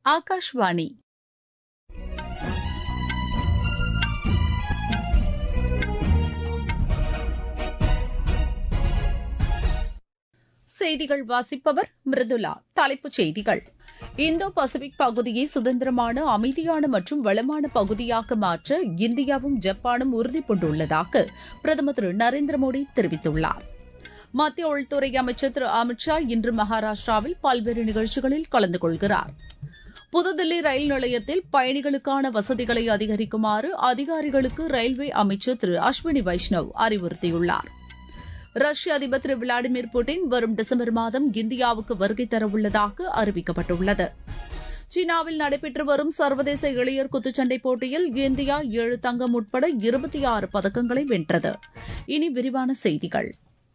ஆகாஷ்வாணி செய்திகள் வாசிப்பவர் மிருதுலா தலைப்புச் செய்திகள் இந்தோ பசிபிக் பகுதியை சுதந்திரமான அமைதியான மற்றும் வளமான பகுதியாக மாற்ற இந்தியாவும் ஜப்பானும் உறுதிபூண்டுள்ளதாக பிரதமர் திரு நரேந்திர மோடி தெரிவித்துள்ளார் மத்திய உள்துறை அமைச்சர் திரு அமித் ஷா இன்று மகாராஷ்டிராவில் பல்வேறு நிகழ்ச்சிகளில் கலந்து கொள்கிறார் புதுதில்லி ரயில் நிலையத்தில் பயணிகளுக்கான வசதிகளை அதிகரிக்குமாறு அதிகாரிகளுக்கு ரயில்வே அமைச்சர் திரு அஸ்வினி வைஷ்ணவ் அறிவுறுத்தியுள்ளார் ரஷ்ய அதிபர் திரு விளாடிமிர் புட்டின் வரும் டிசம்பர் மாதம் இந்தியாவுக்கு வருகை தரவுள்ளதாக அறிவிக்கப்பட்டுள்ளது சீனாவில் நடைபெற்று வரும் சர்வதேச இளையர் குத்துச்சண்டை போட்டியில் இந்தியா ஏழு தங்கம் உட்பட இருபத்தி ஆறு பதக்கங்களை வென்றது இனி விரிவான செய்திகள்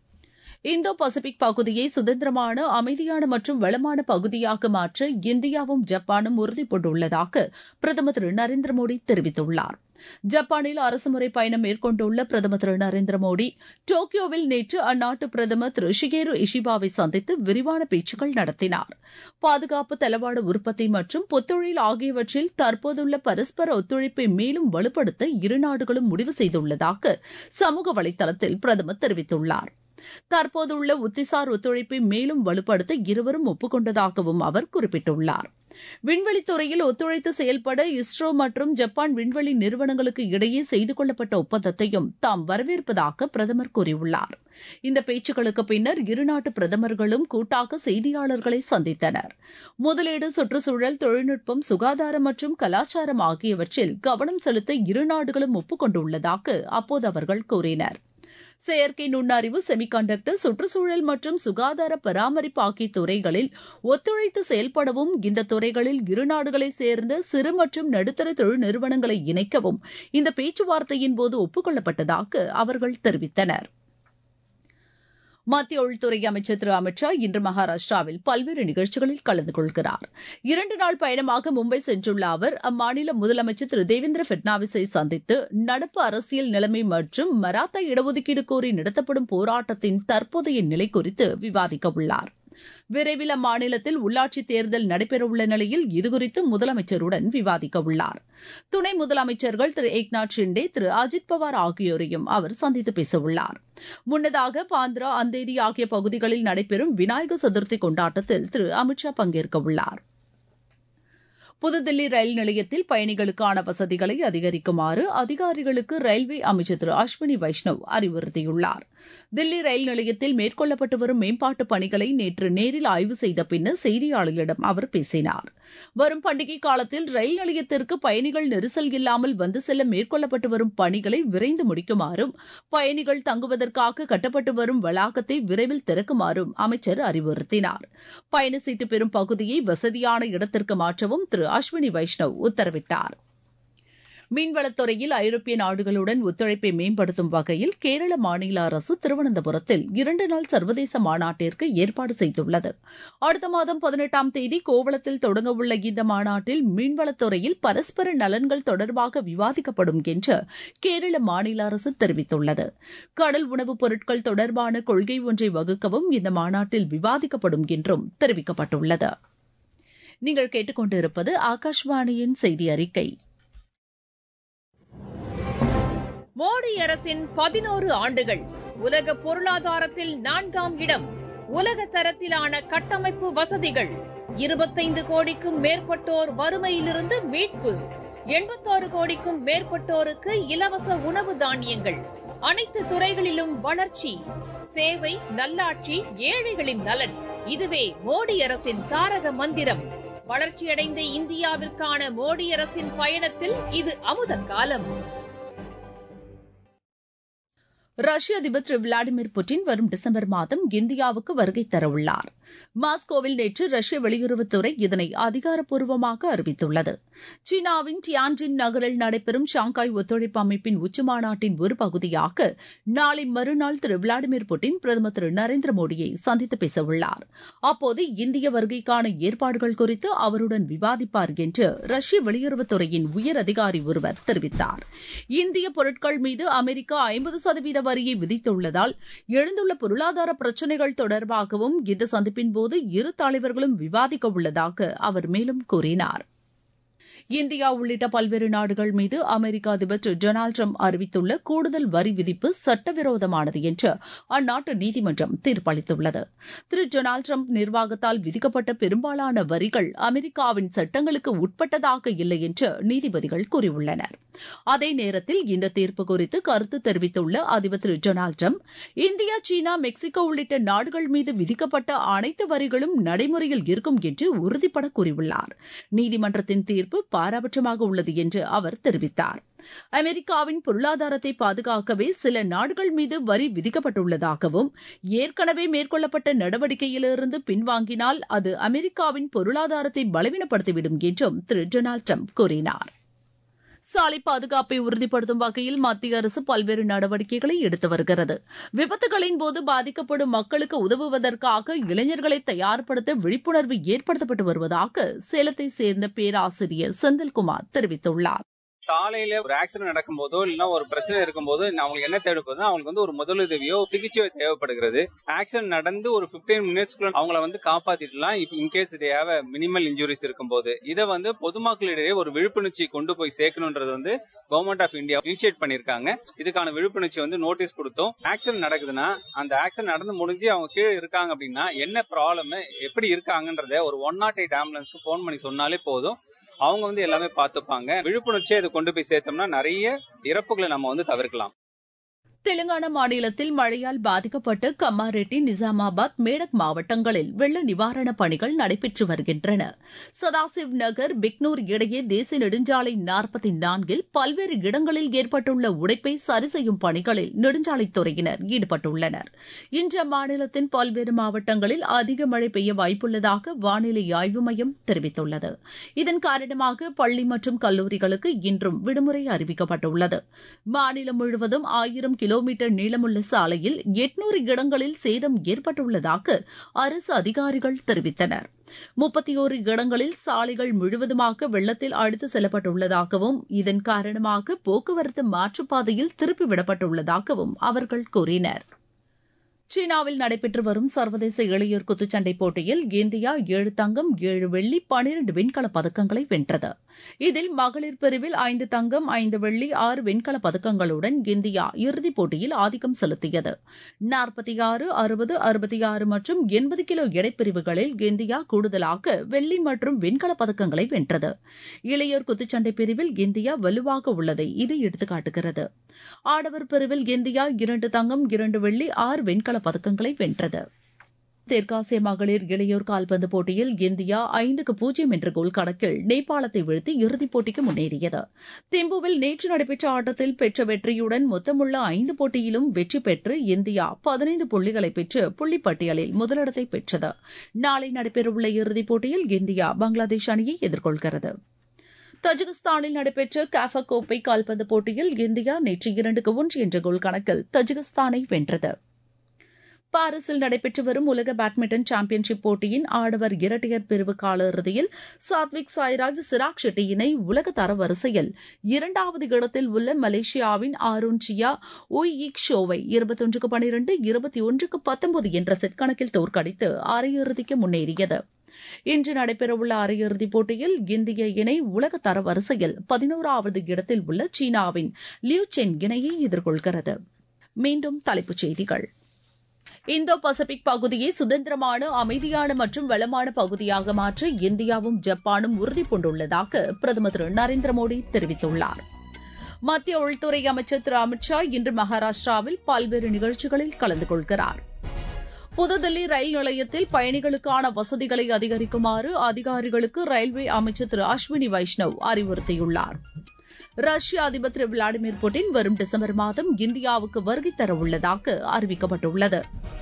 இந்தோ பசிபிக் பகுதியை சுதந்திரமான அமைதியான மற்றும் வளமான பகுதியாக மாற்ற இந்தியாவும் ஜப்பானும் உறுதிபூண்டுள்ளதாக பிரதமர் திரு நரேந்திர மோடி தெரிவித்துள்ளார் ஜப்பானில் அரசுமுறை பயணம் மேற்கொண்டுள்ள பிரதமர் திரு நரேந்திர மோடி டோக்கியோவில் நேற்று அந்நாட்டு பிரதமர் திரு ஷிகேரு இஷிபாவை சந்தித்து விரிவான பேச்சுக்கள் நடத்தினார் பாதுகாப்பு தளவாட உற்பத்தி மற்றும் புத்தொழில் ஆகியவற்றில் தற்போதுள்ள பரஸ்பர ஒத்துழைப்பை மேலும் வலுப்படுத்த இரு நாடுகளும் முடிவு செய்துள்ளதாக சமூக வலைதளத்தில் பிரதமர் தெரிவித்துள்ளார் தற்போதுள்ள உத்திசார் ஒத்துழைப்பை மேலும் வலுப்படுத்த இருவரும் ஒப்புக்கொண்டதாகவும் அவர் குறிப்பிட்டுள்ளார் விண்வெளித்துறையில் ஒத்துழைத்து செயல்பட இஸ்ரோ மற்றும் ஜப்பான் விண்வெளி நிறுவனங்களுக்கு இடையே செய்து கொள்ளப்பட்ட ஒப்பந்தத்தையும் தாம் வரவேற்பதாக பிரதமர் கூறியுள்ளார் இந்த பேச்சுக்களுக்கு பின்னர் இருநாட்டு பிரதமர்களும் கூட்டாக செய்தியாளர்களை சந்தித்தனர் முதலீடு சுற்றுச்சூழல் தொழில்நுட்பம் சுகாதாரம் மற்றும் கலாச்சாரம் ஆகியவற்றில் கவனம் செலுத்த இரு நாடுகளும் ஒப்புக்கொண்டுள்ளதாக அப்போது அவர்கள் கூறினர் செயற்கை நுண்ணறிவு செமிகண்டக்டர் சுற்றுச்சூழல் மற்றும் சுகாதார பராமரிப்பு ஆகிய துறைகளில் ஒத்துழைத்து செயல்படவும் இந்த துறைகளில் இரு நாடுகளை சேர்ந்த சிறு மற்றும் நடுத்தர தொழில் நிறுவனங்களை இணைக்கவும் இந்த பேச்சுவார்த்தையின் போது ஒப்புக்கொள்ளப்பட்டதாக அவர்கள் தெரிவித்தனர் மத்திய உள்துறை அமைச்சர் திரு அமித் ஷா இன்று மகாராஷ்டிராவில் பல்வேறு நிகழ்ச்சிகளில் கலந்து கொள்கிறார் இரண்டு நாள் பயணமாக மும்பை சென்றுள்ள அவர் அம்மாநில முதலமைச்சர் திரு தேவேந்திர பட்னாவிஸை சந்தித்து நடப்பு அரசியல் நிலைமை மற்றும் மராத்தா இடஒதுக்கீடு கோரி நடத்தப்படும் போராட்டத்தின் தற்போதைய நிலை குறித்து விவாதிக்க உள்ளார் விரைவில் அம்மாநிலத்தில் உள்ளாட்சி தேர்தல் நடைபெறவுள்ள நிலையில் இதுகுறித்து முதலமைச்சருடன் விவாதிக்க உள்ளார் துணை முதலமைச்சர்கள் திரு ஏக்நாத் ஷிண்டே திரு அஜித் பவார் ஆகியோரையும் அவர் சந்தித்து பேசவுள்ளார் முன்னதாக பாந்த்ரா அந்தேதி ஆகிய பகுதிகளில் நடைபெறும் விநாயகர் சதுர்த்தி கொண்டாட்டத்தில் திரு அமித்ஷா பங்கேற்க உள்ளார் புதுதில்லி ரயில் நிலையத்தில் பயணிகளுக்கான வசதிகளை அதிகரிக்குமாறு அதிகாரிகளுக்கு ரயில்வே அமைச்சர் திரு அஸ்வினி வைஷ்ணவ் அறிவுறுத்தியுள்ளார் தில்லி ரயில் நிலையத்தில் மேற்கொள்ளப்பட்டு வரும் மேம்பாட்டு பணிகளை நேற்று நேரில் ஆய்வு செய்த பின்னர் செய்தியாளர்களிடம் அவர் பேசினார் வரும் பண்டிகை காலத்தில் ரயில் நிலையத்திற்கு பயணிகள் நெரிசல் இல்லாமல் வந்து செல்ல மேற்கொள்ளப்பட்டு வரும் பணிகளை விரைந்து முடிக்குமாறும் பயணிகள் தங்குவதற்காக கட்டப்பட்டு வரும் வளாகத்தை விரைவில் திறக்குமாறும் அமைச்சர் அறிவுறுத்தினார் பயண சீட்டு பெறும் பகுதியை வசதியான இடத்திற்கு மாற்றவும் திரு அஸ்வினி வைஷ்ணவ் உத்தரவிட்டார் மீன்வளத்துறையில் ஐரோப்பிய நாடுகளுடன் ஒத்துழைப்பை மேம்படுத்தும் வகையில் கேரள மாநில அரசு திருவனந்தபுரத்தில் இரண்டு நாள் சர்வதேச மாநாட்டிற்கு ஏற்பாடு செய்துள்ளது அடுத்த மாதம் பதினெட்டாம் தேதி கோவளத்தில் தொடங்கவுள்ள இந்த மாநாட்டில் மீன்வளத்துறையில் பரஸ்பர நலன்கள் தொடர்பாக விவாதிக்கப்படும் என்று கேரள மாநில அரசு தெரிவித்துள்ளது கடல் உணவுப் பொருட்கள் தொடர்பான கொள்கை ஒன்றை வகுக்கவும் இந்த மாநாட்டில் விவாதிக்கப்படும் என்றும் தெரிவிக்கப்பட்டுள்ளது நீங்கள் கேட்டுக்கொண்டிருப்பது ஆகாஷ்வாணியின் செய்தி அறிக்கை மோடி அரசின் பதினோரு ஆண்டுகள் உலக பொருளாதாரத்தில் நான்காம் இடம் உலக தரத்திலான கட்டமைப்பு வசதிகள் இருபத்தைந்து கோடிக்கும் மேற்பட்டோர் வறுமையிலிருந்து மீட்பு எண்பத்தாறு கோடிக்கும் மேற்பட்டோருக்கு இலவச உணவு தானியங்கள் அனைத்து துறைகளிலும் வளர்ச்சி சேவை நல்லாட்சி ஏழைகளின் நலன் இதுவே மோடி அரசின் தாரக மந்திரம் வளர்ச்சியடைந்த இந்தியாவிற்கான மோடி அரசின் பயணத்தில் இது அமுத காலம் ரஷ்ய அதிபர் திரு விளாடிமிர் புட்டின் வரும் டிசம்பர் மாதம் இந்தியாவுக்கு வருகை தரவுள்ளார் மாஸ்கோவில் நேற்று ரஷ்ய வெளியுறவுத்துறை இதனை அதிகாரப்பூர்வமாக அறிவித்துள்ளது சீனாவின் டியான்ஜின் நகரில் நடைபெறும் ஷாங்காய் ஒத்துழைப்பு அமைப்பின் உச்சிமாநாட்டின் ஒரு பகுதியாக நாளை மறுநாள் திரு விளாடிமிர் புட்டின் பிரதமர் திரு நரேந்திர மோடியை சந்தித்து பேசவுள்ளார் அப்போது இந்திய வருகைக்கான ஏற்பாடுகள் குறித்து அவருடன் விவாதிப்பார் என்று ரஷ்ய வெளியுறவுத்துறையின் உயர் அதிகாரி ஒருவர் தெரிவித்தார் இந்திய பொருட்கள் மீது அமெரிக்கா ஐம்பது சதவீத வரியை விதித்துள்ளதால் எழுந்துள்ள பொருளாதார பிரச்சினைகள் தொடர்பாகவும் இந்த சந்திப்பின் போது இரு தலைவர்களும் விவாதிக்க உள்ளதாக அவர் மேலும் கூறினார் இந்தியா உள்ளிட்ட பல்வேறு நாடுகள் மீது அமெரிக்க அதிபர் திரு டொனால்டு ட்ரம்ப் அறிவித்துள்ள கூடுதல் வரி விதிப்பு சட்டவிரோதமானது என்று அந்நாட்டு நீதிமன்றம் தீர்ப்பளித்துள்ளது திரு டொனால்டு ட்ரம்ப் நிர்வாகத்தால் விதிக்கப்பட்ட பெரும்பாலான வரிகள் அமெரிக்காவின் சட்டங்களுக்கு உட்பட்டதாக இல்லை என்று நீதிபதிகள் கூறியுள்ளனர் அதே நேரத்தில் இந்த தீர்ப்பு குறித்து கருத்து தெரிவித்துள்ள அதிபர் Thiru Donald Trump India China Mexico உள்ளிட்ட நாடுகள் மீது விதிக்கப்பட்ட அனைத்து வரிகளும் நடைமுறையில் இருக்கும் என்று உறுதிபட கூறியுள்ளார் நீதிமன்றத்தின் தீர்ப்பு பாரபட்சமாக உள்ளது என்று அவர் தெரிவித்தார் அமெரிக்காவின் பொருளாதாரத்தை பாதுகாக்கவே சில நாடுகள் மீது வரி விதிக்கப்பட்டுள்ளதாகவும் ஏற்கனவே மேற்கொள்ளப்பட்ட நடவடிக்கையிலிருந்து பின்வாங்கினால் அது அமெரிக்காவின் பொருளாதாரத்தை பலவீனப்படுத்திவிடும் என்றும் திரு டொனால்டு ட்ரம்ப் கூறினார் சாலை பாதுகாப்பை உறுதிப்படுத்தும் வகையில் மத்திய அரசு பல்வேறு நடவடிக்கைகளை எடுத்து வருகிறது விபத்துகளின் போது பாதிக்கப்படும் மக்களுக்கு உதவுவதற்காக இளைஞர்களை தயார்படுத்த விழிப்புணர்வு ஏற்படுத்தப்பட்டு வருவதாக சேலத்தை சேர்ந்த பேராசிரியர் செந்தில்குமார் தெரிவித்துள்ளார் சாலையில ஒரு ஆக்சிடென்ட் நடக்கும் போதோ இல்லைன்னா ஒரு பிரச்சனை இருக்கும் போது அவங்களுக்கு என்ன தேவைப்படுது அவங்களுக்கு வந்து ஒரு முதலுதவியோ சிகிச்சையோ தேவைப்படுகிறது ஆக்சிடென்ட் நடந்து ஒரு பிப்டீன் மினிட்ஸ்க்குள்ள அவங்கள வந்து காப்பாத்திடலாம் இஃப் இன்கேஸ் இது தேவை மினிமல் இன்ஜுரிஸ் இருக்கும் போது இதை வந்து பொதுமக்களிடையே ஒரு விழிப்புணர்ச்சி கொண்டு போய் சேர்க்கணுன்றது வந்து கவர்மெண்ட் ஆஃப் இந்தியா இனிஷியேட் பண்ணிருக்காங்க இதுக்கான விழிப்புணர்ச்சி வந்து நோட்டீஸ் கொடுத்தோம் ஆக்சிடென்ட் நடக்குதுன்னா அந்த ஆக்சிடென்ட் நடந்து முடிஞ்சு அவங்க கீழே இருக்காங்க அப்படின்னா என்ன ப்ராப்ளம் எப்படி இருக்காங்கன்றத ஒரு ஒன் நாட் எயிட் ஆம்புலன்ஸ்க்கு ஃபோன் பண்ணி சொன்னாலே போதும் அவங்க வந்து எல்லாமே பார்த்துப்பாங்க விழிப்புணர்ச்சியை இதை கொண்டு போய் சேர்த்தோம்னா நிறைய இறப்புகளை நம்ம வந்து தவிர்க்கலாம் தெலுங்கானா மாநிலத்தில் மழையால் பாதிக்கப்பட்டு கம்மாரெட்டி நிசாமாபாத் மேடக் மாவட்டங்களில் வெள்ள நிவாரணப் பணிகள் நடைபெற்று வருகின்றன சதாசிவ் நகர் பிக்னூர் இடையே தேசிய நெடுஞ்சாலை நாற்பத்தி நான்கில் பல்வேறு இடங்களில் ஏற்பட்டுள்ள உடைப்பை சரி செய்யும் பணிகளில் நெடுஞ்சாலைத்துறையினர் ஈடுபட்டுள்ளனர் இன்று அம்மாநிலத்தின் பல்வேறு மாவட்டங்களில் அதிக மழை பெய்ய வாய்ப்புள்ளதாக வானிலை ஆய்வு மையம் தெரிவித்துள்ளது இதன் காரணமாக பள்ளி மற்றும் கல்லூரிகளுக்கு இன்றும் விடுமுறை அறிவிக்கப்பட்டுள்ளது மாநிலம் முழுவதும் ஆயிரம் கிலோ கிலோமீட்டர் நீளமுள்ள சாலையில் எட்நூறு இடங்களில் சேதம் ஏற்பட்டுள்ளதாக அரசு அதிகாரிகள் தெரிவித்தனர் முப்பத்தி ஓரு இடங்களில் சாலைகள் முழுவதுமாக வெள்ளத்தில் அடித்து செல்லப்பட்டுள்ளதாகவும் இதன் காரணமாக போக்குவரத்து மாற்றுப்பாதையில் திருப்பிவிடப்பட்டுள்ளதாகவும் அவர்கள் கூறினர் சீனாவில் நடைபெற்று வரும் சர்வதேச இளையோர் குத்துச்சண்டை போட்டியில் இந்தியா ஏழு தங்கம் ஏழு வெள்ளி பனிரண்டு வெண்கலப் பதக்கங்களை வென்றது இதில் மகளிர் பிரிவில் ஐந்து தங்கம் ஐந்து வெள்ளி ஆறு வெண்கலப் பதக்கங்களுடன் இந்தியா இறுதிப் போட்டியில் ஆதிக்கம் செலுத்தியது நாற்பத்தி ஆறு அறுபது அறுபத்தி ஆறு மற்றும் எண்பது கிலோ எடைப்பிரிவுகளில் இந்தியா கூடுதலாக வெள்ளி மற்றும் வெண்கலப் பதக்கங்களை வென்றது இளையோர் குத்துச்சண்டை பிரிவில் இந்தியா வலுவாக உள்ளதை இது எடுத்துக்காட்டுகிறது ஆடவர் பிரிவில் இந்தியா இரண்டு தங்கம் இரண்டு வெள்ளி ஆறு வெண்கல பதக்கங்களை வென்றது தெற்காசிய மகளிர் இளையோர் கால்பந்து போட்டியில் இந்தியா ஐந்துக்கு பூஜ்ஜியம் என்ற கோல் கணக்கில் நேபாளத்தை வீழ்த்தி இறுதிப் போட்டிக்கு முன்னேறியது திம்புவில் நேற்று நடைபெற்ற ஆட்டத்தில் பெற்ற வெற்றியுடன் மொத்தமுள்ள ஐந்து போட்டியிலும் வெற்றி பெற்று இந்தியா பதினைந்து புள்ளிகளை பெற்று புள்ளிப்பட்டியலில் முதலிடத்தை பெற்றது நாளை நடைபெறவுள்ள இறுதிப் போட்டியில் இந்தியா பங்களாதேஷ் அணியை எதிர்கொள்கிறது தஜிகிஸ்தானில் நடைபெற்ற காஃபா கோப்பை கால்பந்து போட்டியில் இந்தியா நேற்று இரண்டுக்கு ஒன்று என்ற கோல் கணக்கில் தஜிகிஸ்தானை வென்றது பாரிஸில் நடைபெற்று வரும் உலக பேட்மிண்டன் சாம்பியன்ஷிப் போட்டியின் ஆடவர் இரட்டையர் பிரிவு காலிறுதியில் சாத்விக் சாய்ராஜ் சிராக் ஷெட்டி இணை உலக தரவரிசையில் இரண்டாவது இடத்தில் உள்ள மலேசியாவின் ஆரோன் சியா உய் இக் ஷோவை இருபத்தொன்றுக்கு பனிரெண்டு இருபத்தி ஒன்றுக்கு பத்தொன்பது என்ற செட் கணக்கில் தோற்கடித்து அரையிறுதிக்கு முன்னேறியது இன்று நடைபெறவுள்ள அரையிறுதிப் போட்டியில் இந்திய இணை உலக தரவரிசையில் பதினோராவது இடத்தில் உள்ள சீனாவின் லியூ சென் இணையை எதிர்கொள்கிறது மீண்டும் தலைப்புச் செய்திகள் இந்தோ பசிபிக் பகுதியை சுதந்திரமான அமைதியான மற்றும் வளமான பகுதியாக மாற்ற இந்தியாவும் ஜப்பானும் உறுதி பூண்டுள்ளதாக பிரதமர் திரு நரேந்திர மோடி தெரிவித்துள்ளார் மத்திய உள்துறை அமைச்சர் திரு அமித் ஷா இன்று மகாராஷ்டிராவில் பல்வேறு நிகழ்ச்சிகளில் கலந்து கொள்கிறார் புதுதில்லி ரயில் நிலையத்தில் பயணிகளுக்கான வசதிகளை அதிகரிக்குமாறு அதிகாரிகளுக்கு ரயில்வே அமைச்சர் திரு அஸ்வினி வைஷ்ணவ் அறிவுறுத்தியுள்ளார் ரஷ்ய அதிபர் திரு விளாடிமிர் புட்டின் வரும் டிசம்பர் மாதம் இந்தியாவுக்கு வருகை தர உள்ளதாக அறிவிக்கப்பட்டுள்ளது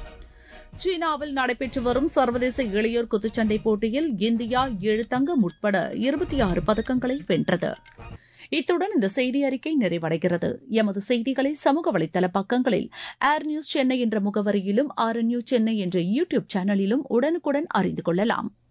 சீனாவில் நடைபெற்று வரும் சர்வதேச இளையோர் குத்துச்சண்டை போட்டியில் இந்தியா ஏழு தங்கம் உட்பட இருபத்தி ஆறு பதக்கங்களை வென்றது இத்துடன் இந்த செய்தி அறிக்கை நிறைவடைகிறது எமது செய்திகளை சமூக வலைதள பக்கங்களில் ஏர் நியூஸ் சென்னை என்ற முகவரியிலும் ஆர் நியூஸ் சென்னை என்ற யூ டியூப் சேனலிலும் உடனுக்குடன் அறிந்து கொள்ளலாம்